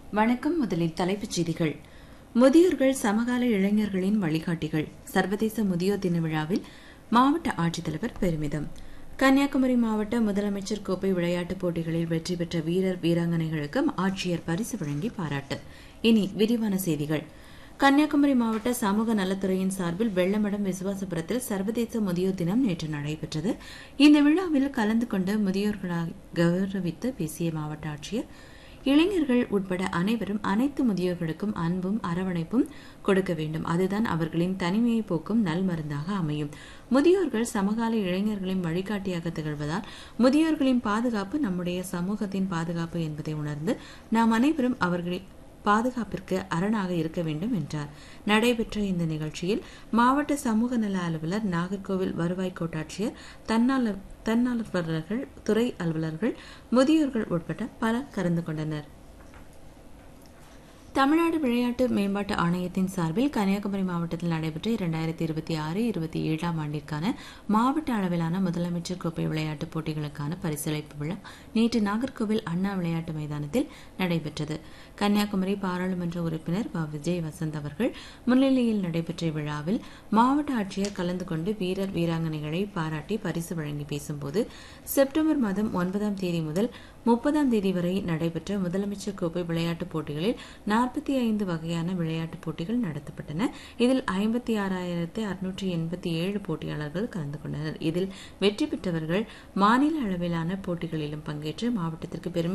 வணக்கம் முதலில் தலைப்புச் செய்திகள் முதியோர்கள் சமகால இளைஞர்களின் வழிகாட்டிகள் சர்வதேச முதியோர் தின விழாவில் மாவட்ட ஆட்சித்தலைவர் பெருமிதம் கன்னியாகுமரி மாவட்ட முதலமைச்சர் கோப்பை விளையாட்டுப் போட்டிகளில் வெற்றி பெற்ற வீரர் வீராங்கனைகளுக்கு ஆட்சியர் பரிசு வழங்கி பாராட்டு இனி விரிவான செய்திகள் கன்னியாகுமரி மாவட்ட சமூக நலத்துறையின் சார்பில் வெள்ளமடம் விசுவாசபுரத்தில் சர்வதேச முதியோர் தினம் நேற்று நடைபெற்றது இந்த விழாவில் கலந்து கொண்டு முதியோர்களை கௌரவித்து பேசிய மாவட்ட ஆட்சியர் இளைஞர்கள் உட்பட அனைவரும் அனைத்து முதியோர்களுக்கும் அன்பும் அரவணைப்பும் கொடுக்க வேண்டும் அதுதான் அவர்களின் தனிமையை போக்கும் நல் மருந்தாக அமையும் முதியோர்கள் சமகால இளைஞர்களின் வழிகாட்டியாக திகழ்வதால் முதியோர்களின் பாதுகாப்பு நம்முடைய சமூகத்தின் பாதுகாப்பு என்பதை உணர்ந்து நாம் அனைவரும் அவர்களை பாதுகாப்பிற்கு அரணாக இருக்க வேண்டும் என்றார் நடைபெற்ற இந்த நிகழ்ச்சியில் மாவட்ட சமூக நல அலுவலர் நாகர்கோவில் வருவாய் கோட்டாட்சியர் தன்னாளர் தன்னார்வலர்கள் துறை அலுவலர்கள் முதியோர்கள் உட்பட பலர் கலந்து கொண்டனர் தமிழ்நாடு விளையாட்டு மேம்பாட்டு ஆணையத்தின் சார்பில் கன்னியாகுமரி மாவட்டத்தில் நடைபெற்ற இரண்டாயிரத்தி இருபத்தி ஆறு இருபத்தி ஏழாம் ஆண்டிற்கான மாவட்ட அளவிலான முதலமைச்சர் கோப்பை விளையாட்டுப் போட்டிகளுக்கான பரிசளிப்பு விழா நேற்று நாகர்கோவில் அண்ணா விளையாட்டு மைதானத்தில் நடைபெற்றது கன்னியாகுமரி பாராளுமன்ற உறுப்பினர் வ விஜய் வசந்த் அவர்கள் முன்னிலையில் நடைபெற்ற விழாவில் மாவட்ட ஆட்சியர் கலந்து கொண்டு வீரர் வீராங்கனைகளை பாராட்டி பரிசு வழங்கி பேசும்போது செப்டம்பர் மாதம் ஒன்பதாம் தேதி முதல் முப்பதாம் தேதி வரை நடைபெற்ற முதலமைச்சர் கோப்பை விளையாட்டுப் போட்டிகளில் நாற்பத்தி ஐந்து வகையான விளையாட்டுப் போட்டிகள் நடத்தப்பட்டன இதில் ஐம்பத்தி ஆறாயிரத்து அறுநூற்றி எண்பத்தி ஏழு போட்டியாளர்கள் கலந்து கொண்டனர் இதில் வெற்றி பெற்றவர்கள் மாநில அளவிலான போட்டிகளிலும் பங்கேற்று மாவட்டத்திற்கு பெருமை